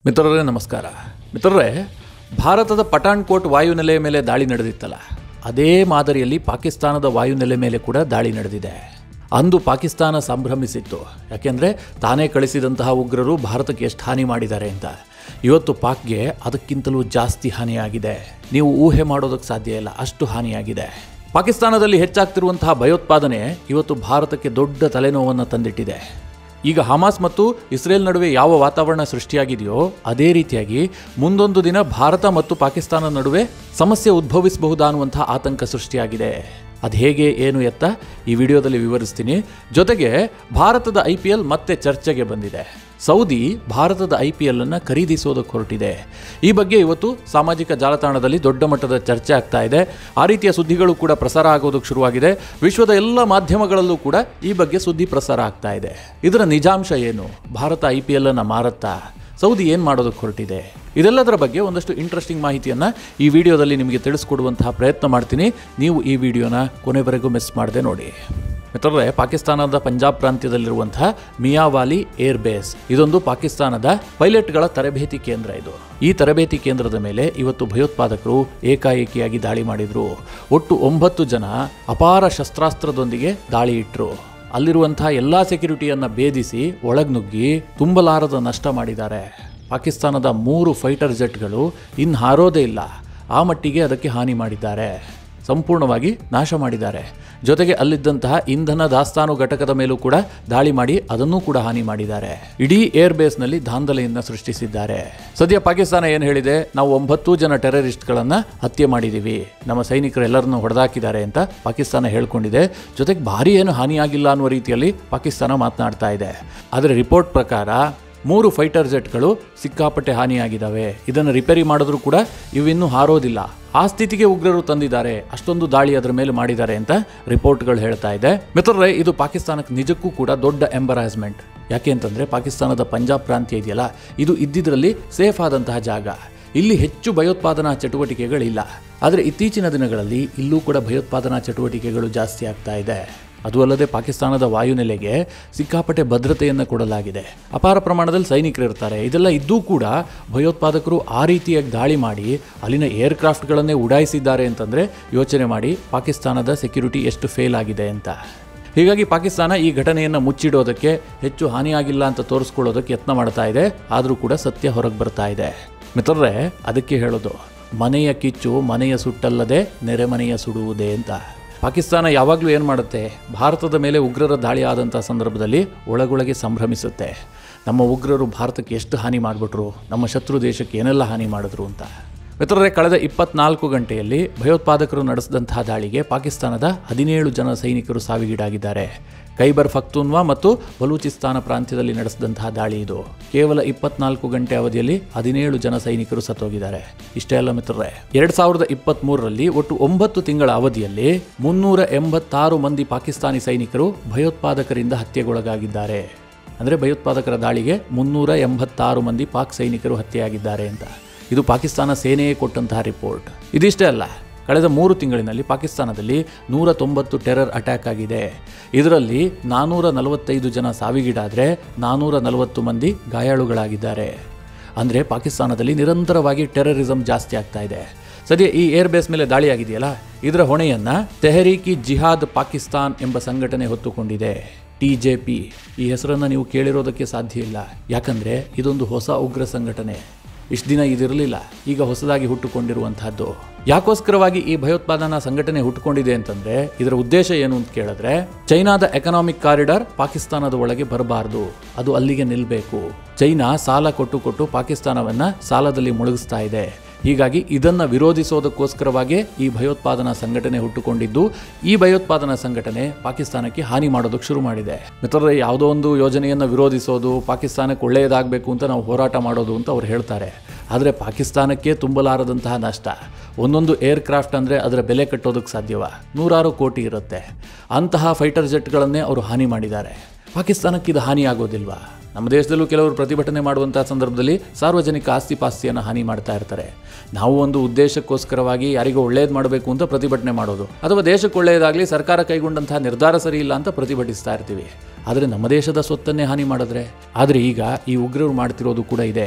ಮಿತ್ರರೇ ನಮಸ್ಕಾರ ಮಿತ್ರರೇ ಭಾರತದ ಪಠಾಣ್ಕೋಟ್ ವಾಯುನೆಲೆಯ ಮೇಲೆ ದಾಳಿ ನಡೆದಿತ್ತಲ್ಲ ಅದೇ ಮಾದರಿಯಲ್ಲಿ ಪಾಕಿಸ್ತಾನದ ವಾಯುನೆಲೆ ಮೇಲೆ ಕೂಡ ದಾಳಿ ನಡೆದಿದೆ ಅಂದು ಪಾಕಿಸ್ತಾನ ಸಂಭ್ರಮಿಸಿತ್ತು ಯಾಕೆಂದರೆ ತಾನೇ ಕಳಿಸಿದಂತಹ ಉಗ್ರರು ಭಾರತಕ್ಕೆ ಎಷ್ಟು ಹಾನಿ ಮಾಡಿದ್ದಾರೆ ಅಂತ ಇವತ್ತು ಪಾಕ್ಗೆ ಅದಕ್ಕಿಂತಲೂ ಜಾಸ್ತಿ ಹಾನಿಯಾಗಿದೆ ನೀವು ಊಹೆ ಮಾಡೋದಕ್ಕೆ ಸಾಧ್ಯ ಇಲ್ಲ ಅಷ್ಟು ಹಾನಿಯಾಗಿದೆ ಪಾಕಿಸ್ತಾನದಲ್ಲಿ ಹೆಚ್ಚಾಗ್ತಿರುವಂತಹ ಭಯೋತ್ಪಾದನೆ ಇವತ್ತು ಭಾರತಕ್ಕೆ ದೊಡ್ಡ ತಲೆನೋವನ್ನು ತಂದಿಟ್ಟಿದೆ ಈಗ ಹಮಾಸ್ ಮತ್ತು ಇಸ್ರೇಲ್ ನಡುವೆ ಯಾವ ವಾತಾವರಣ ಸೃಷ್ಟಿಯಾಗಿದೆಯೋ ಅದೇ ರೀತಿಯಾಗಿ ಮುಂದೊಂದು ದಿನ ಭಾರತ ಮತ್ತು ಪಾಕಿಸ್ತಾನ ನಡುವೆ ಸಮಸ್ಯೆ ಉದ್ಭವಿಸಬಹುದಾ ಅನ್ನುವಂಥ ಆತಂಕ ಸೃಷ್ಟಿಯಾಗಿದೆ ಅದು ಹೇಗೆ ಏನು ಎತ್ತ ಈ ವಿಡಿಯೋದಲ್ಲಿ ವಿವರಿಸ್ತೀನಿ ಜೊತೆಗೆ ಭಾರತದ ಐ ಪಿ ಎಲ್ ಮತ್ತೆ ಚರ್ಚೆಗೆ ಬಂದಿದೆ ಸೌದಿ ಭಾರತದ ಐ ಪಿ ಎಲ್ ಅನ್ನು ಖರೀದಿಸೋದಕ್ಕೆ ಹೊರಟಿದೆ ಈ ಬಗ್ಗೆ ಇವತ್ತು ಸಾಮಾಜಿಕ ಜಾಲತಾಣದಲ್ಲಿ ದೊಡ್ಡ ಮಟ್ಟದ ಚರ್ಚೆ ಆಗ್ತಾ ಇದೆ ಆ ರೀತಿಯ ಸುದ್ದಿಗಳು ಕೂಡ ಪ್ರಸಾರ ಆಗೋದಕ್ಕೆ ಶುರುವಾಗಿದೆ ವಿಶ್ವದ ಎಲ್ಲ ಮಾಧ್ಯಮಗಳಲ್ಲೂ ಕೂಡ ಈ ಬಗ್ಗೆ ಸುದ್ದಿ ಪ್ರಸಾರ ಆಗ್ತಾ ಇದೆ ಇದರ ನಿಜಾಂಶ ಏನು ಭಾರತ ಐ ಪಿ ಎಲ್ ಅನ್ನು ಮಾರುತ್ತಾ ಸೌದಿ ಏನು ಮಾಡೋದಕ್ಕೆ ಹೊರಟಿದೆ ಇದೆಲ್ಲದರ ಬಗ್ಗೆ ಒಂದಷ್ಟು ಇಂಟ್ರೆಸ್ಟಿಂಗ್ ಮಾಹಿತಿಯನ್ನು ಈ ವಿಡಿಯೋದಲ್ಲಿ ನಿಮಗೆ ತಿಳಿಸ್ಕೊಡುವಂತಹ ಪ್ರಯತ್ನ ಮಾಡ್ತೀನಿ ನೀವು ಈ ವಿಡಿಯೋನ ಕೊನೆವರೆಗೂ ಮಿಸ್ ಮಾಡದೆ ನೋಡಿ ಮಿತ್ರರೇ ಪಾಕಿಸ್ತಾನದ ಪಂಜಾಬ್ ಪ್ರಾಂತ್ಯದಲ್ಲಿರುವಂತಹ ಮಿಯಾವಾಲಿ ಏರ್ ಬೇಸ್ ಇದೊಂದು ಪಾಕಿಸ್ತಾನದ ಪೈಲಟ್ಗಳ ತರಬೇತಿ ಕೇಂದ್ರ ಇದು ಈ ತರಬೇತಿ ಕೇಂದ್ರದ ಮೇಲೆ ಇವತ್ತು ಭಯೋತ್ಪಾದಕರು ಏಕಾಏಕಿಯಾಗಿ ದಾಳಿ ಮಾಡಿದ್ರು ಒಟ್ಟು ಒಂಬತ್ತು ಜನ ಅಪಾರ ಶಸ್ತ್ರಾಸ್ತ್ರದೊಂದಿಗೆ ದಾಳಿ ಇಟ್ಟರು ಅಲ್ಲಿರುವಂತಹ ಎಲ್ಲ ಸೆಕ್ಯುರಿಟಿಯನ್ನು ಭೇದಿಸಿ ಒಳಗ್ನುಗ್ಗಿ ತುಂಬಲಾರದ ನಷ್ಟ ಮಾಡಿದ್ದಾರೆ ಪಾಕಿಸ್ತಾನದ ಮೂರು ಫೈಟರ್ ಜೆಟ್ಗಳು ಇನ್ನು ಹಾರೋದೇ ಇಲ್ಲ ಆ ಮಟ್ಟಿಗೆ ಅದಕ್ಕೆ ಹಾನಿ ಮಾಡಿದ್ದಾರೆ ಸಂಪೂರ್ಣವಾಗಿ ನಾಶ ಮಾಡಿದ್ದಾರೆ ಜೊತೆಗೆ ಅಲ್ಲಿದ್ದಂತಹ ಇಂಧನ ದಾಸ್ತಾನು ಘಟಕದ ಮೇಲೂ ಕೂಡ ದಾಳಿ ಮಾಡಿ ಅದನ್ನೂ ಕೂಡ ಹಾನಿ ಮಾಡಿದ್ದಾರೆ ಇಡೀ ಏರ್ ಬೇಸ್ನಲ್ಲಿ ದಾಂಧಲೆಯನ್ನ ಸೃಷ್ಟಿಸಿದ್ದಾರೆ ಸದ್ಯ ಪಾಕಿಸ್ತಾನ ಏನು ಹೇಳಿದೆ ನಾವು ಒಂಬತ್ತು ಜನ ಟೆರರಿಸ್ಟ್ಗಳನ್ನ ಹತ್ಯೆ ಮಾಡಿದ್ದೀವಿ ನಮ್ಮ ಸೈನಿಕರು ಎಲ್ಲರನ್ನು ಹೊಡೆದಾಕಿದ್ದಾರೆ ಅಂತ ಪಾಕಿಸ್ತಾನ ಹೇಳ್ಕೊಂಡಿದೆ ಜೊತೆಗೆ ಭಾರಿ ಏನು ಹಾನಿಯಾಗಿಲ್ಲ ಅನ್ನುವ ರೀತಿಯಲ್ಲಿ ಪಾಕಿಸ್ತಾನ ಮಾತನಾಡ್ತಾ ಇದೆ ಆದರೆ ರಿಪೋರ್ಟ್ ಪ್ರಕಾರ ಮೂರು ಫೈಟರ್ ಜೆಟ್ಗಳು ಸಿಕ್ಕಾಪಟ್ಟೆ ಹಾನಿಯಾಗಿದ್ದಾವೆ ಇದನ್ನು ರಿಪೇರಿ ಮಾಡಿದ್ರೂ ಕೂಡ ಇವಿನ್ನೂ ಹಾರೋದಿಲ್ಲ ಆ ಸ್ಥಿತಿಗೆ ಉಗ್ರರು ತಂದಿದ್ದಾರೆ ಅಷ್ಟೊಂದು ದಾಳಿ ಅದರ ಮೇಲೆ ಮಾಡಿದ್ದಾರೆ ಅಂತ ರಿಪೋರ್ಟ್ಗಳು ಹೇಳ್ತಾ ಇದೆ ಮಿತ್ರರೇ ಇದು ಪಾಕಿಸ್ತಾನಕ್ಕೆ ನಿಜಕ್ಕೂ ಕೂಡ ದೊಡ್ಡ ಎಂಬರಾಸ್ಮೆಂಟ್ ಯಾಕೆ ಅಂತಂದ್ರೆ ಪಾಕಿಸ್ತಾನದ ಪಂಜಾಬ್ ಪ್ರಾಂತ್ಯ ಇದೆಯಲ್ಲ ಇದು ಇದ್ದಿದ್ರಲ್ಲಿ ಸೇಫ್ ಆದಂತಹ ಜಾಗ ಇಲ್ಲಿ ಹೆಚ್ಚು ಭಯೋತ್ಪಾದನಾ ಚಟುವಟಿಕೆಗಳಿಲ್ಲ ಆದರೆ ಇತ್ತೀಚಿನ ದಿನಗಳಲ್ಲಿ ಇಲ್ಲೂ ಕೂಡ ಭಯೋತ್ಪಾದನಾ ಚಟುವಟಿಕೆಗಳು ಜಾಸ್ತಿ ಆಗ್ತಾ ಇದೆ ಅದು ಅಲ್ಲದೆ ಪಾಕಿಸ್ತಾನದ ವಾಯುನೆಲೆಗೆ ಸಿಕ್ಕಾಪಟ್ಟೆ ಭದ್ರತೆಯನ್ನು ಕೊಡಲಾಗಿದೆ ಅಪಾರ ಪ್ರಮಾಣದಲ್ಲಿ ಸೈನಿಕರು ಇರ್ತಾರೆ ಇದೆಲ್ಲ ಇದ್ದೂ ಕೂಡ ಭಯೋತ್ಪಾದಕರು ಆ ರೀತಿಯಾಗಿ ದಾಳಿ ಮಾಡಿ ಅಲ್ಲಿನ ಏರ್ಕ್ರಾಫ್ಟ್ಗಳನ್ನೇ ಉಡಾಯಿಸಿದ್ದಾರೆ ಅಂತಂದರೆ ಯೋಚನೆ ಮಾಡಿ ಪಾಕಿಸ್ತಾನದ ಸೆಕ್ಯುರಿಟಿ ಎಷ್ಟು ಫೇಲ್ ಆಗಿದೆ ಅಂತ ಹೀಗಾಗಿ ಪಾಕಿಸ್ತಾನ ಈ ಘಟನೆಯನ್ನು ಮುಚ್ಚಿಡೋದಕ್ಕೆ ಹೆಚ್ಚು ಹಾನಿಯಾಗಿಲ್ಲ ಅಂತ ತೋರಿಸ್ಕೊಳ್ಳೋದಕ್ಕೆ ಯತ್ನ ಮಾಡ್ತಾ ಇದೆ ಆದರೂ ಕೂಡ ಸತ್ಯ ಹೊರಗೆ ಬರ್ತಾ ಇದೆ ಮಿತ್ರರೇ ಅದಕ್ಕೆ ಹೇಳೋದು ಮನೆಯ ಕಿಚ್ಚು ಮನೆಯ ಸುಟ್ಟಲ್ಲದೆ ನೆರೆಮನೆಯ ಸುಡುವುದೇ ಅಂತ ಪಾಕಿಸ್ತಾನ ಯಾವಾಗಲೂ ಏನು ಮಾಡುತ್ತೆ ಭಾರತದ ಮೇಲೆ ಉಗ್ರರ ದಾಳಿ ಆದಂಥ ಸಂದರ್ಭದಲ್ಲಿ ಒಳಗೊಳಗೆ ಸಂಭ್ರಮಿಸುತ್ತೆ ನಮ್ಮ ಉಗ್ರರು ಭಾರತಕ್ಕೆ ಎಷ್ಟು ಹಾನಿ ಮಾಡಿಬಿಟ್ರು ನಮ್ಮ ಶತ್ರು ದೇಶಕ್ಕೆ ಏನೆಲ್ಲ ಹಾನಿ ಮಾಡಿದ್ರು ಅಂತ ಮಿತ್ರರೇ ಕಳೆದ ಇಪ್ಪತ್ನಾಲ್ಕು ಗಂಟೆಯಲ್ಲಿ ಭಯೋತ್ಪಾದಕರು ನಡೆಸಿದಂತಹ ದಾಳಿಗೆ ಪಾಕಿಸ್ತಾನದ ಹದಿನೇಳು ಜನ ಸೈನಿಕರು ಸಾವಿಗೀಡಾಗಿದ್ದಾರೆ ಖೈಬರ್ ಫಕ್ತೂನ್ವಾ ಮತ್ತು ಬಲೂಚಿಸ್ತಾನ ಪ್ರಾಂತ್ಯದಲ್ಲಿ ನಡೆಸಿದಂತಹ ದಾಳಿ ಇದು ಕೇವಲ ಇಪ್ಪತ್ನಾಲ್ಕು ಗಂಟೆ ಅವಧಿಯಲ್ಲಿ ಹದಿನೇಳು ಜನ ಸೈನಿಕರು ಸತ್ತೋಗಿದ್ದಾರೆ ಇಷ್ಟೇ ಅಲ್ಲ ಮಿತ್ರರೇ ಎರಡ್ ಸಾವಿರದ ಇಪ್ಪತ್ತ್ ಮೂರರಲ್ಲಿ ಒಟ್ಟು ಒಂಬತ್ತು ತಿಂಗಳ ಅವಧಿಯಲ್ಲಿ ಮುನ್ನೂರ ಎಂಬತ್ತಾರು ಮಂದಿ ಪಾಕಿಸ್ತಾನಿ ಸೈನಿಕರು ಭಯೋತ್ಪಾದಕರಿಂದ ಹತ್ಯೆಗೊಳಗಾಗಿದ್ದಾರೆ ಅಂದರೆ ಭಯೋತ್ಪಾದಕರ ದಾಳಿಗೆ ಮುನ್ನೂರ ಎಂಬತ್ತಾರು ಮಂದಿ ಪಾಕ್ ಸೈನಿಕರು ಹತ್ಯೆಯಾಗಿದ್ದಾರೆ ಅಂತ ಇದು ಪಾಕಿಸ್ತಾನ ಸೇನೆಯೇ ಕೊಟ್ಟಂತಹ ರಿಪೋರ್ಟ್ ಇದಿಷ್ಟೇ ಅಲ್ಲ ಕಳೆದ ಮೂರು ತಿಂಗಳಿನಲ್ಲಿ ಪಾಕಿಸ್ತಾನದಲ್ಲಿ ನೂರ ತೊಂಬತ್ತು ಟೆರರ್ ಅಟ್ಯಾಕ್ ಆಗಿದೆ ಇದರಲ್ಲಿ ನಾನ್ನೂರ ನಲವತ್ತೈದು ಜನ ಸಾವಿಗೀಡಾದರೆ ನಾನ್ನೂರ ನಲವತ್ತು ಮಂದಿ ಗಾಯಾಳುಗಳಾಗಿದ್ದಾರೆ ಅಂದರೆ ಪಾಕಿಸ್ತಾನದಲ್ಲಿ ನಿರಂತರವಾಗಿ ಟೆರರಿಸಂ ಜಾಸ್ತಿ ಆಗ್ತಾ ಇದೆ ಸದ್ಯ ಈ ಏರ್ ಬೇಸ್ ಮೇಲೆ ದಾಳಿ ಆಗಿದೆಯಲ್ಲ ಇದರ ಹೊಣೆಯನ್ನು ತೆಹರೀಕಿ ಜಿಹಾದ್ ಪಾಕಿಸ್ತಾನ್ ಎಂಬ ಸಂಘಟನೆ ಹೊತ್ತುಕೊಂಡಿದೆ ಟಿ ಜೆ ಪಿ ಈ ಹೆಸರನ್ನು ನೀವು ಕೇಳಿರೋದಕ್ಕೆ ಸಾಧ್ಯ ಇಲ್ಲ ಯಾಕಂದರೆ ಇದೊಂದು ಹೊಸ ಉಗ್ರ ಸಂಘಟನೆ ಇಷ್ಟು ದಿನ ಇದಿರಲಿಲ್ಲ ಈಗ ಹೊಸದಾಗಿ ಹುಟ್ಟುಕೊಂಡಿರುವಂತಹದ್ದು ಯಾಕೋಸ್ಕರವಾಗಿ ಈ ಭಯೋತ್ಪಾದನಾ ಸಂಘಟನೆ ಹುಟ್ಟುಕೊಂಡಿದೆ ಅಂತಂದ್ರೆ ಇದರ ಉದ್ದೇಶ ಏನು ಅಂತ ಕೇಳಿದ್ರೆ ಚೈನಾದ ಎಕನಾಮಿಕ್ ಕಾರಿಡಾರ್ ಪಾಕಿಸ್ತಾನದ ಒಳಗೆ ಬರಬಾರದು ಅದು ಅಲ್ಲಿಗೆ ನಿಲ್ಲಬೇಕು ಚೈನಾ ಸಾಲ ಕೊಟ್ಟು ಕೊಟ್ಟು ಪಾಕಿಸ್ತಾನವನ್ನ ಸಾಲದಲ್ಲಿ ಮುಳುಗಿಸ್ತಾ ಇದೆ ಹೀಗಾಗಿ ಇದನ್ನ ವಿರೋಧಿಸೋದಕ್ಕೋಸ್ಕರವಾಗಿ ಈ ಭಯೋತ್ಪಾದನಾ ಸಂಘಟನೆ ಹುಟ್ಟುಕೊಂಡಿದ್ದು ಈ ಭಯೋತ್ಪಾದನಾ ಸಂಘಟನೆ ಪಾಕಿಸ್ತಾನಕ್ಕೆ ಹಾನಿ ಮಾಡೋದಕ್ಕೆ ಶುರು ಮಾಡಿದೆ ಮಿತ್ರರೇ ಯಾವುದೋ ಒಂದು ಯೋಜನೆಯನ್ನು ವಿರೋಧಿಸೋದು ಪಾಕಿಸ್ತಾನಕ್ಕೆ ಒಳ್ಳೆಯದಾಗಬೇಕು ಅಂತ ನಾವು ಹೋರಾಟ ಮಾಡೋದು ಅಂತ ಅವ್ರು ಹೇಳ್ತಾರೆ ಆದರೆ ಪಾಕಿಸ್ತಾನಕ್ಕೆ ತುಂಬಲಾರದಂತಹ ನಷ್ಟ ಒಂದೊಂದು ಏರ್ಕ್ರಾಫ್ಟ್ ಅಂದರೆ ಅದರ ಬೆಲೆ ಕಟ್ಟೋದಕ್ಕೆ ಸಾಧ್ಯವ ನೂರಾರು ಕೋಟಿ ಇರುತ್ತೆ ಅಂತಹ ಫೈಟರ್ ಜೆಟ್ಗಳನ್ನೇ ಅವರು ಹಾನಿ ಮಾಡಿದ್ದಾರೆ ಪಾಕಿಸ್ತಾನಕ್ಕೆ ಇದು ಹಾನಿ ಆಗೋದಿಲ್ವಾ ನಮ್ಮ ದೇಶದಲ್ಲೂ ಕೆಲವರು ಪ್ರತಿಭಟನೆ ಮಾಡುವಂತಹ ಸಂದರ್ಭದಲ್ಲಿ ಸಾರ್ವಜನಿಕ ಆಸ್ತಿ ಪಾಸ್ತಿಯನ್ನು ಹಾನಿ ಮಾಡ್ತಾ ಇರ್ತಾರೆ ನಾವು ಒಂದು ಉದ್ದೇಶಕ್ಕೋಸ್ಕರವಾಗಿ ಯಾರಿಗೂ ಒಳ್ಳೇದು ಮಾಡಬೇಕು ಅಂತ ಪ್ರತಿಭಟನೆ ಮಾಡೋದು ಅಥವಾ ದೇಶಕ್ಕೆ ಒಳ್ಳೆಯದಾಗಲಿ ಸರ್ಕಾರ ಕೈಗೊಂಡಂತಹ ನಿರ್ಧಾರ ಸರಿ ಇಲ್ಲ ಅಂತ ಪ್ರತಿಭಟಿಸ್ತಾ ಇರ್ತೀವಿ ಆದರೆ ನಮ್ಮ ದೇಶದ ಸ್ವತ್ತನ್ನೇ ಹಾನಿ ಮಾಡಿದ್ರೆ ಆದರೆ ಈಗ ಈ ಉಗ್ರರು ಮಾಡ್ತಿರೋದು ಕೂಡ ಇದೆ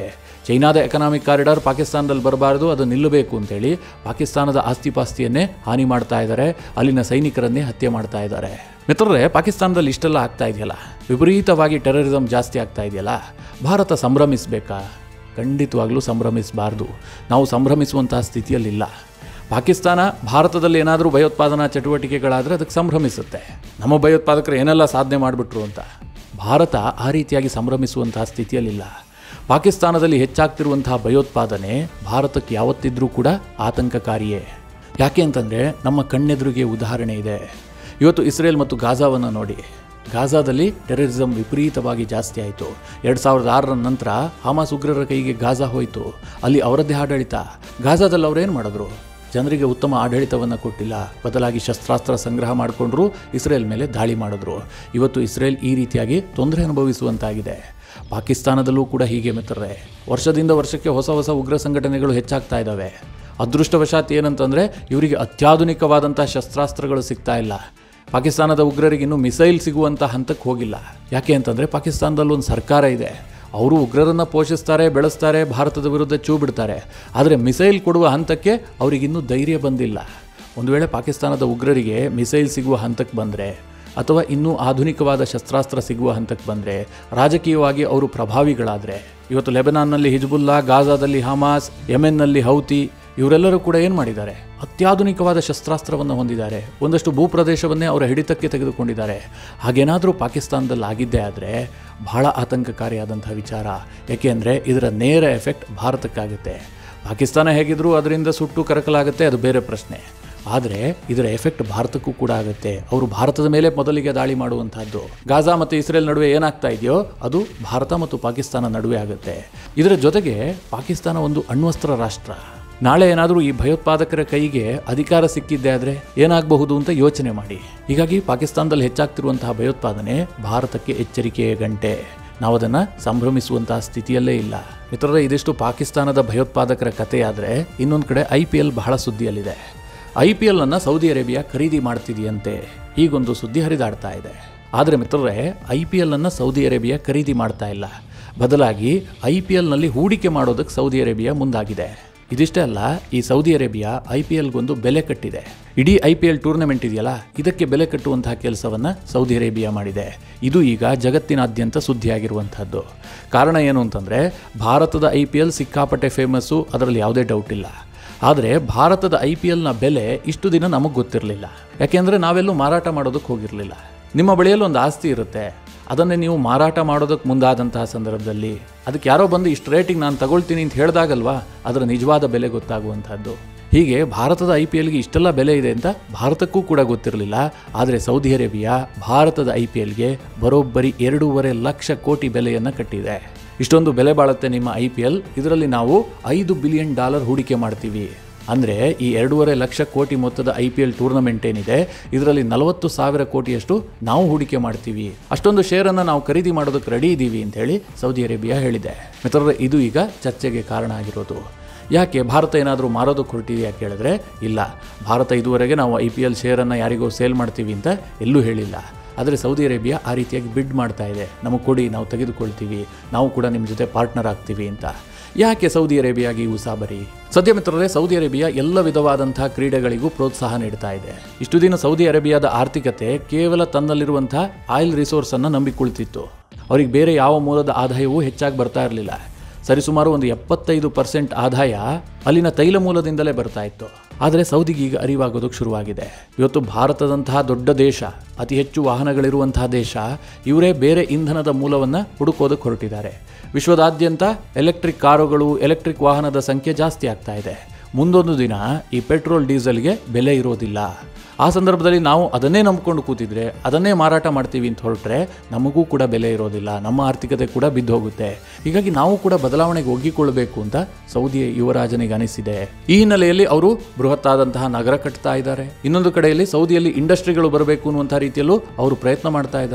ಚೈನಾದ ಎಕನಾಮಿಕ್ ಕಾರಿಡಾರ್ ಪಾಕಿಸ್ತಾನದಲ್ಲಿ ಬರಬಾರದು ಅದು ನಿಲ್ಲಬೇಕು ಅಂತೇಳಿ ಪಾಕಿಸ್ತಾನದ ಆಸ್ತಿಪಾಸ್ತಿಯನ್ನೇ ಹಾನಿ ಮಾಡ್ತಾ ಇದ್ದಾರೆ ಅಲ್ಲಿನ ಸೈನಿಕರನ್ನೇ ಹತ್ಯೆ ಮಾಡ್ತಾ ಇದ್ದಾರೆ ಮಿತ್ರರೇ ಪಾಕಿಸ್ತಾನದಲ್ಲಿ ಇಷ್ಟೆಲ್ಲ ಆಗ್ತಾ ಇದೆಯಲ್ಲ ವಿಪರೀತವಾಗಿ ಟೆರರಿಸಮ್ ಜಾಸ್ತಿ ಆಗ್ತಾ ಇದೆಯಲ್ಲ ಭಾರತ ಸಂಭ್ರಮಿಸಬೇಕಾ ಖಂಡಿತವಾಗ್ಲೂ ಸಂಭ್ರಮಿಸಬಾರ್ದು ನಾವು ಸಂಭ್ರಮಿಸುವಂತಹ ಸ್ಥಿತಿಯಲ್ಲಿಲ್ಲ ಪಾಕಿಸ್ತಾನ ಭಾರತದಲ್ಲಿ ಏನಾದರೂ ಭಯೋತ್ಪಾದನಾ ಚಟುವಟಿಕೆಗಳಾದರೆ ಅದಕ್ಕೆ ಸಂಭ್ರಮಿಸುತ್ತೆ ನಮ್ಮ ಭಯೋತ್ಪಾದಕರು ಏನೆಲ್ಲ ಸಾಧನೆ ಮಾಡಿಬಿಟ್ರು ಅಂತ ಭಾರತ ಆ ರೀತಿಯಾಗಿ ಸಂಭ್ರಮಿಸುವಂತಹ ಸ್ಥಿತಿಯಲ್ಲಿಲ್ಲ ಪಾಕಿಸ್ತಾನದಲ್ಲಿ ಹೆಚ್ಚಾಗ್ತಿರುವಂತಹ ಭಯೋತ್ಪಾದನೆ ಭಾರತಕ್ಕೆ ಯಾವತ್ತಿದ್ರೂ ಕೂಡ ಆತಂಕಕಾರಿಯೇ ಯಾಕೆ ಅಂತಂದರೆ ನಮ್ಮ ಕಣ್ಣೆದುರಿಗೆ ಉದಾಹರಣೆ ಇದೆ ಇವತ್ತು ಇಸ್ರೇಲ್ ಮತ್ತು ಗಾಜಾವನ್ನು ನೋಡಿ ಗಾಜಾದಲ್ಲಿ ಟೆರರಿಸಮ್ ವಿಪರೀತವಾಗಿ ಜಾಸ್ತಿ ಆಯಿತು ಎರಡು ಸಾವಿರದ ಆರರ ನಂತರ ಹಮಾಸ್ ಉಗ್ರರ ಕೈಗೆ ಗಾಜಾ ಹೋಯಿತು ಅಲ್ಲಿ ಅವರದ್ದೇ ಆಡಳಿತ ಗಾಜಾದಲ್ಲಿ ಅವ್ರೇನು ಮಾಡಿದ್ರು ಜನರಿಗೆ ಉತ್ತಮ ಆಡಳಿತವನ್ನು ಕೊಟ್ಟಿಲ್ಲ ಬದಲಾಗಿ ಶಸ್ತ್ರಾಸ್ತ್ರ ಸಂಗ್ರಹ ಮಾಡಿಕೊಂಡ್ರು ಇಸ್ರೇಲ್ ಮೇಲೆ ದಾಳಿ ಮಾಡಿದ್ರು ಇವತ್ತು ಇಸ್ರೇಲ್ ಈ ರೀತಿಯಾಗಿ ತೊಂದರೆ ಅನುಭವಿಸುವಂತಾಗಿದೆ ಪಾಕಿಸ್ತಾನದಲ್ಲೂ ಕೂಡ ಹೀಗೆ ಮಿತ್ರರೇ ವರ್ಷದಿಂದ ವರ್ಷಕ್ಕೆ ಹೊಸ ಹೊಸ ಉಗ್ರ ಸಂಘಟನೆಗಳು ಹೆಚ್ಚಾಗ್ತಾ ಇದ್ದಾವೆ ಅದೃಷ್ಟವಶಾತ್ ಏನಂತಂದರೆ ಇವರಿಗೆ ಅತ್ಯಾಧುನಿಕವಾದಂಥ ಶಸ್ತ್ರಾಸ್ತ್ರಗಳು ಸಿಗ್ತಾ ಇಲ್ಲ ಪಾಕಿಸ್ತಾನದ ಉಗ್ರರಿಗೆ ಇನ್ನೂ ಮಿಸೈಲ್ ಸಿಗುವಂಥ ಹಂತಕ್ಕೆ ಹೋಗಿಲ್ಲ ಯಾಕೆ ಅಂತಂದರೆ ಪಾಕಿಸ್ತಾನದಲ್ಲಿ ಒಂದು ಸರ್ಕಾರ ಇದೆ ಅವರು ಉಗ್ರರನ್ನು ಪೋಷಿಸ್ತಾರೆ ಬೆಳೆಸ್ತಾರೆ ಭಾರತದ ವಿರುದ್ಧ ಚೂ ಬಿಡ್ತಾರೆ ಆದರೆ ಮಿಸೈಲ್ ಕೊಡುವ ಹಂತಕ್ಕೆ ಅವರಿಗಿನ್ನೂ ಧೈರ್ಯ ಬಂದಿಲ್ಲ ಒಂದು ವೇಳೆ ಪಾಕಿಸ್ತಾನದ ಉಗ್ರರಿಗೆ ಮಿಸೈಲ್ ಸಿಗುವ ಹಂತಕ್ಕೆ ಬಂದರೆ ಅಥವಾ ಇನ್ನೂ ಆಧುನಿಕವಾದ ಶಸ್ತ್ರಾಸ್ತ್ರ ಸಿಗುವ ಹಂತಕ್ಕೆ ಬಂದರೆ ರಾಜಕೀಯವಾಗಿ ಅವರು ಪ್ರಭಾವಿಗಳಾದರೆ ಇವತ್ತು ಲೆಬನಾನ್ನಲ್ಲಿ ಹಿಜ್ಬುಲ್ಲಾ ಗಾಜಾದಲ್ಲಿ ಹಮಾಸ್ ಯೆಮೆನ್ನಲ್ಲಿ ಹೌತಿ ಇವರೆಲ್ಲರೂ ಕೂಡ ಏನು ಮಾಡಿದ್ದಾರೆ ಅತ್ಯಾಧುನಿಕವಾದ ಶಸ್ತ್ರಾಸ್ತ್ರವನ್ನು ಹೊಂದಿದ್ದಾರೆ ಒಂದಷ್ಟು ಭೂಪ್ರದೇಶವನ್ನೇ ಅವರ ಹಿಡಿತಕ್ಕೆ ತೆಗೆದುಕೊಂಡಿದ್ದಾರೆ ಹಾಗೇನಾದರೂ ಪಾಕಿಸ್ತಾನದಲ್ಲಿ ಆಗಿದ್ದೇ ಆದರೆ ಬಹಳ ಆತಂಕಕಾರಿಯಾದಂಥ ವಿಚಾರ ಏಕೆಂದರೆ ಇದರ ನೇರ ಎಫೆಕ್ಟ್ ಭಾರತಕ್ಕಾಗುತ್ತೆ ಪಾಕಿಸ್ತಾನ ಹೇಗಿದ್ರೂ ಅದರಿಂದ ಸುಟ್ಟು ಕರಕಲಾಗುತ್ತೆ ಅದು ಬೇರೆ ಪ್ರಶ್ನೆ ಆದರೆ ಇದರ ಎಫೆಕ್ಟ್ ಭಾರತಕ್ಕೂ ಕೂಡ ಆಗುತ್ತೆ ಅವರು ಭಾರತದ ಮೇಲೆ ಮೊದಲಿಗೆ ದಾಳಿ ಮಾಡುವಂತಹದ್ದು ಗಾಜಾ ಮತ್ತು ಇಸ್ರೇಲ್ ನಡುವೆ ಏನಾಗ್ತಾ ಇದೆಯೋ ಅದು ಭಾರತ ಮತ್ತು ಪಾಕಿಸ್ತಾನ ನಡುವೆ ಆಗುತ್ತೆ ಇದರ ಜೊತೆಗೆ ಪಾಕಿಸ್ತಾನ ಒಂದು ಅಣ್ವಸ್ತ್ರ ರಾಷ್ಟ್ರ ನಾಳೆ ಏನಾದರೂ ಈ ಭಯೋತ್ಪಾದಕರ ಕೈಗೆ ಅಧಿಕಾರ ಸಿಕ್ಕಿದ್ದೆ ಆದರೆ ಏನಾಗಬಹುದು ಅಂತ ಯೋಚನೆ ಮಾಡಿ ಹೀಗಾಗಿ ಪಾಕಿಸ್ತಾನದಲ್ಲಿ ಹೆಚ್ಚಾಗ್ತಿರುವಂತಹ ಭಯೋತ್ಪಾದನೆ ಭಾರತಕ್ಕೆ ಎಚ್ಚರಿಕೆಯ ಗಂಟೆ ನಾವು ಅದನ್ನು ಸಂಭ್ರಮಿಸುವಂತಹ ಸ್ಥಿತಿಯಲ್ಲೇ ಇಲ್ಲ ಮಿತ್ರರೇ ಇದಿಷ್ಟು ಪಾಕಿಸ್ತಾನದ ಭಯೋತ್ಪಾದಕರ ಕಥೆಯಾದರೆ ಇನ್ನೊಂದು ಕಡೆ ಐ ಪಿ ಎಲ್ ಬಹಳ ಸುದ್ದಿಯಲ್ಲಿದೆ ಐ ಪಿ ಎಲ್ ಅನ್ನು ಸೌದಿ ಅರೇಬಿಯಾ ಖರೀದಿ ಮಾಡ್ತಿದೆಯಂತೆ ಹೀಗೊಂದು ಸುದ್ದಿ ಹರಿದಾಡ್ತಾ ಇದೆ ಆದರೆ ಮಿತ್ರರೇ ಐ ಪಿ ಎಲ್ ಅನ್ನು ಸೌದಿ ಅರೇಬಿಯಾ ಖರೀದಿ ಮಾಡ್ತಾ ಇಲ್ಲ ಬದಲಾಗಿ ಐ ಪಿ ಎಲ್ನಲ್ಲಿ ಹೂಡಿಕೆ ಮಾಡೋದಕ್ಕೆ ಸೌದಿ ಅರೇಬಿಯಾ ಮುಂದಾಗಿದೆ ಇದಿಷ್ಟೇ ಅಲ್ಲ ಈ ಸೌದಿ ಅರೇಬಿಯಾ ಐ ಪಿ ಎಲ್ಗೊಂದು ಬೆಲೆ ಕಟ್ಟಿದೆ ಇಡೀ ಐ ಪಿ ಎಲ್ ಟೂರ್ನಮೆಂಟ್ ಇದೆಯಲ್ಲ ಇದಕ್ಕೆ ಬೆಲೆ ಕಟ್ಟುವಂತಹ ಕೆಲಸವನ್ನು ಸೌದಿ ಅರೇಬಿಯಾ ಮಾಡಿದೆ ಇದು ಈಗ ಜಗತ್ತಿನಾದ್ಯಂತ ಸುದ್ದಿಯಾಗಿರುವಂಥದ್ದು ಕಾರಣ ಏನು ಅಂತಂದರೆ ಭಾರತದ ಐ ಪಿ ಎಲ್ ಸಿಕ್ಕಾಪಟ್ಟೆ ಫೇಮಸ್ಸು ಅದರಲ್ಲಿ ಯಾವುದೇ ಡೌಟ್ ಇಲ್ಲ ಆದರೆ ಭಾರತದ ಐ ಪಿ ಎಲ್ನ ಬೆಲೆ ಇಷ್ಟು ದಿನ ನಮಗೆ ಗೊತ್ತಿರಲಿಲ್ಲ ಯಾಕೆಂದರೆ ನಾವೆಲ್ಲೂ ಮಾರಾಟ ಮಾಡೋದಕ್ಕೆ ಹೋಗಿರಲಿಲ್ಲ ನಿಮ್ಮ ಬಳಿಯಲ್ಲಿ ಒಂದು ಆಸ್ತಿ ಇರುತ್ತೆ ಅದನ್ನೇ ನೀವು ಮಾರಾಟ ಮಾಡೋದಕ್ಕೆ ಮುಂದಾದಂತಹ ಸಂದರ್ಭದಲ್ಲಿ ಅದಕ್ಕೆ ಯಾರೋ ಬಂದು ಇಷ್ಟು ರೇಟಿಗೆ ನಾನು ತಗೊಳ್ತೀನಿ ಅಂತ ಹೇಳಿದಾಗಲ್ವಾ ಅದರ ನಿಜವಾದ ಬೆಲೆ ಗೊತ್ತಾಗುವಂಥದ್ದು ಹೀಗೆ ಭಾರತದ ಐ ಪಿ ಎಲ್ಗೆ ಇಷ್ಟೆಲ್ಲ ಬೆಲೆ ಇದೆ ಅಂತ ಭಾರತಕ್ಕೂ ಕೂಡ ಗೊತ್ತಿರಲಿಲ್ಲ ಆದರೆ ಸೌದಿ ಅರೇಬಿಯಾ ಭಾರತದ ಐ ಪಿ ಎಲ್ಗೆ ಬರೋಬ್ಬರಿ ಎರಡೂವರೆ ಲಕ್ಷ ಕೋಟಿ ಬೆಲೆಯನ್ನು ಕಟ್ಟಿದೆ ಇಷ್ಟೊಂದು ಬೆಲೆ ಬಾಳುತ್ತೆ ನಿಮ್ಮ ಐ ಪಿ ಎಲ್ ಇದರಲ್ಲಿ ನಾವು ಐದು ಬಿಲಿಯನ್ ಡಾಲರ್ ಹೂಡಿಕೆ ಮಾಡ್ತೀವಿ ಅಂದರೆ ಈ ಎರಡೂವರೆ ಲಕ್ಷ ಕೋಟಿ ಮೊತ್ತದ ಐ ಪಿ ಎಲ್ ಟೂರ್ನಮೆಂಟ್ ಏನಿದೆ ಇದರಲ್ಲಿ ನಲವತ್ತು ಸಾವಿರ ಕೋಟಿಯಷ್ಟು ನಾವು ಹೂಡಿಕೆ ಮಾಡ್ತೀವಿ ಅಷ್ಟೊಂದು ಶೇರನ್ನು ನಾವು ಖರೀದಿ ಮಾಡೋದಕ್ಕೆ ರೆಡಿ ಇದ್ದೀವಿ ಅಂತ ಹೇಳಿ ಸೌದಿ ಅರೇಬಿಯಾ ಹೇಳಿದೆ ಮಿತ್ರರೇ ಇದು ಈಗ ಚರ್ಚೆಗೆ ಕಾರಣ ಆಗಿರೋದು ಯಾಕೆ ಭಾರತ ಏನಾದರೂ ಮಾರೋದಕ್ಕೆ ಹೊರಟಿದೆಯಾ ಕೇಳಿದ್ರೆ ಇಲ್ಲ ಭಾರತ ಇದುವರೆಗೆ ನಾವು ಐ ಪಿ ಎಲ್ ಶೇರನ್ನು ಯಾರಿಗೋ ಸೇಲ್ ಮಾಡ್ತೀವಿ ಅಂತ ಎಲ್ಲೂ ಹೇಳಿಲ್ಲ ಆದರೆ ಸೌದಿ ಅರೇಬಿಯಾ ಆ ರೀತಿಯಾಗಿ ಬಿಡ್ ಮಾಡ್ತಾ ಇದೆ ನಮಗೆ ಕೊಡಿ ನಾವು ತೆಗೆದುಕೊಳ್ತೀವಿ ನಾವು ಕೂಡ ನಿಮ್ಮ ಜೊತೆ ಪಾರ್ಟ್ನರ್ ಆಗ್ತೀವಿ ಅಂತ ಯಾಕೆ ಸೌದಿ ಅರೇಬಿಯಾಗೆ ಈ ಉಸಾಬರಿ ಸದ್ಯ ಮಿತ್ರರೇ ಸೌದಿ ಅರೇಬಿಯಾ ಎಲ್ಲ ವಿಧವಾದಂತಹ ಕ್ರೀಡೆಗಳಿಗೂ ಪ್ರೋತ್ಸಾಹ ನೀಡ್ತಾ ಇದೆ ಇಷ್ಟು ದಿನ ಸೌದಿ ಅರೇಬಿಯಾದ ಆರ್ಥಿಕತೆ ಕೇವಲ ತನ್ನಲ್ಲಿರುವಂತಹ ಆಯಿಲ್ ರಿಸೋರ್ಸನ್ನು ನಂಬಿಕೊಳ್ತಿತ್ತು ಅವ್ರಿಗೆ ಬೇರೆ ಯಾವ ಮೂಲದ ಆದಾಯವೂ ಹೆಚ್ಚಾಗಿ ಬರ್ತಾ ಇರಲಿಲ್ಲ ಸರಿಸುಮಾರು ಒಂದು ಎಪ್ಪತ್ತೈದು ಪರ್ಸೆಂಟ್ ಆದಾಯ ಅಲ್ಲಿನ ತೈಲ ಮೂಲದಿಂದಲೇ ಬರ್ತಾ ಇತ್ತು ಆದರೆ ಸೌದಿಗೆ ಈಗ ಅರಿವಾಗೋದಕ್ಕೆ ಶುರುವಾಗಿದೆ ಇವತ್ತು ಭಾರತದಂತಹ ದೊಡ್ಡ ದೇಶ ಅತಿ ಹೆಚ್ಚು ವಾಹನಗಳಿರುವಂತಹ ದೇಶ ಇವರೇ ಬೇರೆ ಇಂಧನದ ಮೂಲವನ್ನು ಹುಡುಕೋದಕ್ಕೆ ಹೊರಟಿದ್ದಾರೆ ವಿಶ್ವದಾದ್ಯಂತ ಎಲೆಕ್ಟ್ರಿಕ್ ಕಾರುಗಳು ಎಲೆಕ್ಟ್ರಿಕ್ ವಾಹನದ ಸಂಖ್ಯೆ ಜಾಸ್ತಿ ಆಗ್ತಾ ಇದೆ ಮುಂದೊಂದು ದಿನ ಈ ಪೆಟ್ರೋಲ್ ಡೀಸೆಲ್ಗೆ ಬೆಲೆ ಇರೋದಿಲ್ಲ ಆ ಸಂದರ್ಭದಲ್ಲಿ ನಾವು ಅದನ್ನೇ ನಂಬ್ಕೊಂಡು ಕೂತಿದ್ರೆ ಅದನ್ನೇ ಮಾರಾಟ ಮಾಡ್ತೀವಿ ಅಂತ ಹೊರಟ್ರೆ ನಮಗೂ ಕೂಡ ಬೆಲೆ ಇರೋದಿಲ್ಲ ನಮ್ಮ ಆರ್ಥಿಕತೆ ಕೂಡ ಬಿದ್ದು ಹೋಗುತ್ತೆ ಹೀಗಾಗಿ ನಾವು ಕೂಡ ಬದಲಾವಣೆಗೆ ಒಗ್ಗಿಕೊಳ್ಳಬೇಕು ಅಂತ ಸೌದಿ ಯುವರಾಜನಿಗೆ ಅನಿಸಿದೆ ಈ ಹಿನ್ನೆಲೆಯಲ್ಲಿ ಅವರು ಬೃಹತ್ತಾದಂತಹ ನಗರ ಕಟ್ತಾ ಇದ್ದಾರೆ ಇನ್ನೊಂದು ಕಡೆಯಲ್ಲಿ ಸೌದಿಯಲ್ಲಿ ಇಂಡಸ್ಟ್ರಿಗಳು ಬರಬೇಕು ಅನ್ನುವಂಥ ರೀತಿಯಲ್ಲೂ ಅವರು ಪ್ರಯತ್ನ ಮಾಡ್ತಾ ಇದ್ದಾರೆ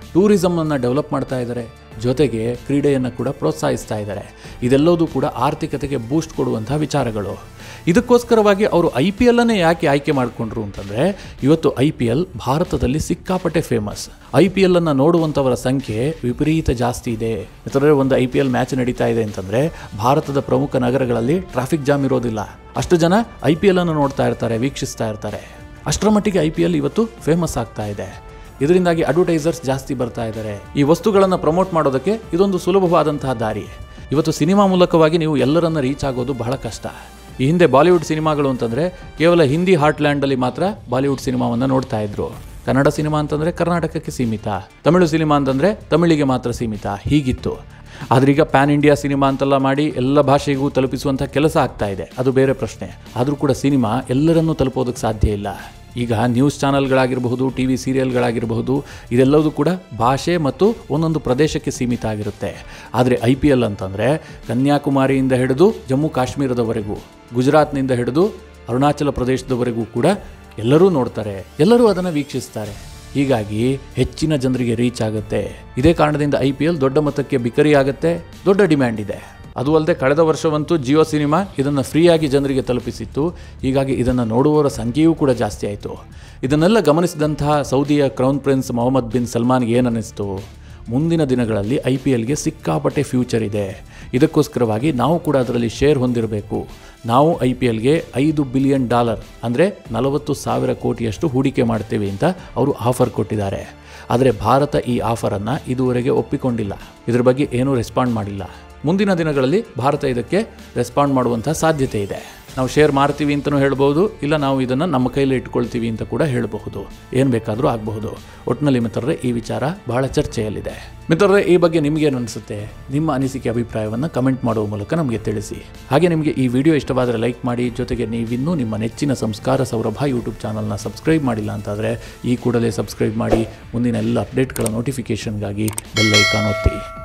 ಟೂರಿಸಮನ್ನು ಡೆವಲಪ್ ಮಾಡ್ತಾ ಇದ್ದಾರೆ ಜೊತೆಗೆ ಕ್ರೀಡೆಯನ್ನು ಕೂಡ ಪ್ರೋತ್ಸಾಹಿಸ್ತಾ ಇದ್ದಾರೆ ಇದೆಲ್ಲವೂ ಕೂಡ ಆರ್ಥಿಕತೆಗೆ ಬೂಸ್ಟ್ ಕೊಡುವಂಥ ವಿಚಾರಗಳು ಇದಕ್ಕೋಸ್ಕರವಾಗಿ ಅವರು ಐ ಪಿ ಎಲ್ಲನ್ನೇ ಯಾಕೆ ಆಯ್ಕೆ ಮಾಡಿಕೊಂಡ್ರು ಅಂತಂದರೆ ಇವತ್ತು ಐ ಪಿ ಎಲ್ ಭಾರತದಲ್ಲಿ ಸಿಕ್ಕಾಪಟ್ಟೆ ಫೇಮಸ್ ಐ ಪಿ ಎಲ್ ಅನ್ನು ನೋಡುವಂಥವರ ಸಂಖ್ಯೆ ವಿಪರೀತ ಜಾಸ್ತಿ ಇದೆ ಯಾಕಂದರೆ ಒಂದು ಐ ಪಿ ಎಲ್ ಮ್ಯಾಚ್ ನಡೀತಾ ಇದೆ ಅಂತಂದರೆ ಭಾರತದ ಪ್ರಮುಖ ನಗರಗಳಲ್ಲಿ ಟ್ರಾಫಿಕ್ ಜಾಮ್ ಇರೋದಿಲ್ಲ ಅಷ್ಟು ಜನ ಐ ಪಿ ಎಲ್ ಅನ್ನು ನೋಡ್ತಾ ಇರ್ತಾರೆ ವೀಕ್ಷಿಸ್ತಾ ಇರ್ತಾರೆ ಅಷ್ಟರ ಮಟ್ಟಿಗೆ ಐ ಪಿ ಎಲ್ ಇವತ್ತು ಫೇಮಸ್ ಆಗ್ತಾ ಇದೆ ಇದರಿಂದಾಗಿ ಅಡ್ವರ್ಟೈಸರ್ಸ್ ಜಾಸ್ತಿ ಬರ್ತಾ ಇದ್ದಾರೆ ಈ ವಸ್ತುಗಳನ್ನು ಪ್ರಮೋಟ್ ಮಾಡೋದಕ್ಕೆ ಇದೊಂದು ಸುಲಭವಾದಂತಹ ದಾರಿ ಇವತ್ತು ಸಿನಿಮಾ ಮೂಲಕವಾಗಿ ನೀವು ಎಲ್ಲರನ್ನ ರೀಚ್ ಆಗೋದು ಬಹಳ ಕಷ್ಟ ಈ ಹಿಂದೆ ಬಾಲಿವುಡ್ ಸಿನಿಮಾಗಳು ಅಂತಂದರೆ ಕೇವಲ ಹಿಂದಿ ಹಾರ್ಟ್ಲ್ಯಾಂಡಲ್ಲಿ ಮಾತ್ರ ಬಾಲಿವುಡ್ ಸಿನಿಮಾವನ್ನು ನೋಡ್ತಾ ಇದ್ರು ಕನ್ನಡ ಸಿನಿಮಾ ಅಂತಂದರೆ ಕರ್ನಾಟಕಕ್ಕೆ ಸೀಮಿತ ತಮಿಳು ಸಿನಿಮಾ ಅಂತಂದರೆ ತಮಿಳಿಗೆ ಮಾತ್ರ ಸೀಮಿತ ಹೀಗಿತ್ತು ಆದ್ರೀಗ ಪ್ಯಾನ್ ಇಂಡಿಯಾ ಸಿನಿಮಾ ಅಂತೆಲ್ಲ ಮಾಡಿ ಎಲ್ಲ ಭಾಷೆಗೂ ತಲುಪಿಸುವಂಥ ಕೆಲಸ ಆಗ್ತಾ ಇದೆ ಅದು ಬೇರೆ ಪ್ರಶ್ನೆ ಆದರೂ ಕೂಡ ಸಿನಿಮಾ ಎಲ್ಲರನ್ನೂ ತಲುಪೋದಕ್ಕೆ ಸಾಧ್ಯ ಇಲ್ಲ ಈಗ ನ್ಯೂಸ್ ಚಾನಲ್ಗಳಾಗಿರಬಹುದು ಟಿ ವಿ ಸೀರಿಯಲ್ಗಳಾಗಿರಬಹುದು ಇದೆಲ್ಲವೂ ಕೂಡ ಭಾಷೆ ಮತ್ತು ಒಂದೊಂದು ಪ್ರದೇಶಕ್ಕೆ ಸೀಮಿತ ಆಗಿರುತ್ತೆ ಆದರೆ ಐ ಪಿ ಎಲ್ ಅಂತಂದರೆ ಕನ್ಯಾಕುಮಾರಿಯಿಂದ ಹಿಡಿದು ಜಮ್ಮು ಕಾಶ್ಮೀರದವರೆಗೂ ಗುಜರಾತ್ನಿಂದ ಹಿಡಿದು ಅರುಣಾಚಲ ಪ್ರದೇಶದವರೆಗೂ ಕೂಡ ಎಲ್ಲರೂ ನೋಡ್ತಾರೆ ಎಲ್ಲರೂ ಅದನ್ನು ವೀಕ್ಷಿಸ್ತಾರೆ ಹೀಗಾಗಿ ಹೆಚ್ಚಿನ ಜನರಿಗೆ ರೀಚ್ ಆಗುತ್ತೆ ಇದೇ ಕಾರಣದಿಂದ ಐ ಪಿ ಎಲ್ ದೊಡ್ಡ ಮೊತ್ತಕ್ಕೆ ಬಿಕರಿ ಆಗುತ್ತೆ ದೊಡ್ಡ ಡಿಮ್ಯಾಂಡ್ ಇದೆ ಅದು ಅಲ್ಲದೆ ಕಳೆದ ವರ್ಷವಂತೂ ಜಿಯೋ ಸಿನಿಮಾ ಇದನ್ನು ಫ್ರೀಯಾಗಿ ಜನರಿಗೆ ತಲುಪಿಸಿತ್ತು ಹೀಗಾಗಿ ಇದನ್ನು ನೋಡುವವರ ಸಂಖ್ಯೆಯೂ ಕೂಡ ಜಾಸ್ತಿ ಆಯಿತು ಇದನ್ನೆಲ್ಲ ಗಮನಿಸಿದಂತಹ ಸೌದಿಯ ಕ್ರೌನ್ ಪ್ರಿನ್ಸ್ ಮೊಹಮ್ಮದ್ ಬಿನ್ ಸಲ್ಮಾನ್ಗೆ ಏನನ್ನಿಸ್ತು ಮುಂದಿನ ದಿನಗಳಲ್ಲಿ ಐ ಪಿ ಎಲ್ಗೆ ಸಿಕ್ಕಾಪಟ್ಟೆ ಫ್ಯೂಚರ್ ಇದೆ ಇದಕ್ಕೋಸ್ಕರವಾಗಿ ನಾವು ಕೂಡ ಅದರಲ್ಲಿ ಶೇರ್ ಹೊಂದಿರಬೇಕು ನಾವು ಐ ಪಿ ಎಲ್ಗೆ ಐದು ಬಿಲಿಯನ್ ಡಾಲರ್ ಅಂದರೆ ನಲವತ್ತು ಸಾವಿರ ಕೋಟಿಯಷ್ಟು ಹೂಡಿಕೆ ಮಾಡ್ತೇವೆ ಅಂತ ಅವರು ಆಫರ್ ಕೊಟ್ಟಿದ್ದಾರೆ ಆದರೆ ಭಾರತ ಈ ಆಫರನ್ನು ಇದುವರೆಗೆ ಒಪ್ಪಿಕೊಂಡಿಲ್ಲ ಇದರ ಬಗ್ಗೆ ಏನೂ ರೆಸ್ಪಾಂಡ್ ಮಾಡಿಲ್ಲ ಮುಂದಿನ ದಿನಗಳಲ್ಲಿ ಭಾರತ ಇದಕ್ಕೆ ರೆಸ್ಪಾಂಡ್ ಮಾಡುವಂಥ ಸಾಧ್ಯತೆ ಇದೆ ನಾವು ಶೇರ್ ಮಾರ್ತೀವಿ ಅಂತಲೂ ಹೇಳ್ಬೋದು ಇಲ್ಲ ನಾವು ಇದನ್ನು ನಮ್ಮ ಕೈಲಿ ಇಟ್ಕೊಳ್ತೀವಿ ಅಂತ ಕೂಡ ಹೇಳಬಹುದು ಏನು ಬೇಕಾದರೂ ಆಗಬಹುದು ಒಟ್ಟಿನಲ್ಲಿ ಮಿತ್ರರೇ ಈ ವಿಚಾರ ಬಹಳ ಚರ್ಚೆಯಲ್ಲಿದೆ ಮಿತ್ರರೇ ಈ ಬಗ್ಗೆ ನಿಮಗೇನು ಅನಿಸುತ್ತೆ ನಿಮ್ಮ ಅನಿಸಿಕೆ ಅಭಿಪ್ರಾಯವನ್ನು ಕಮೆಂಟ್ ಮಾಡುವ ಮೂಲಕ ನಮಗೆ ತಿಳಿಸಿ ಹಾಗೆ ನಿಮಗೆ ಈ ವಿಡಿಯೋ ಇಷ್ಟವಾದರೆ ಲೈಕ್ ಮಾಡಿ ಜೊತೆಗೆ ನೀವಿನ್ನೂ ನಿಮ್ಮ ನೆಚ್ಚಿನ ಸಂಸ್ಕಾರ ಸೌರಭ ಯೂಟ್ಯೂಬ್ ಚಾನಲ್ನ ಸಬ್ಸ್ಕ್ರೈಬ್ ಮಾಡಿಲ್ಲ ಅಂತಾದರೆ ಈ ಕೂಡಲೇ ಸಬ್ಸ್ಕ್ರೈಬ್ ಮಾಡಿ ಮುಂದಿನ ಎಲ್ಲ ಅಪ್ಡೇಟ್ಗಳ ನೋಟಿಫಿಕೇಷನ್ಗಾಗಿ ಬೆಲ್ ಐಕಾನ್ ಒತ್ತಿ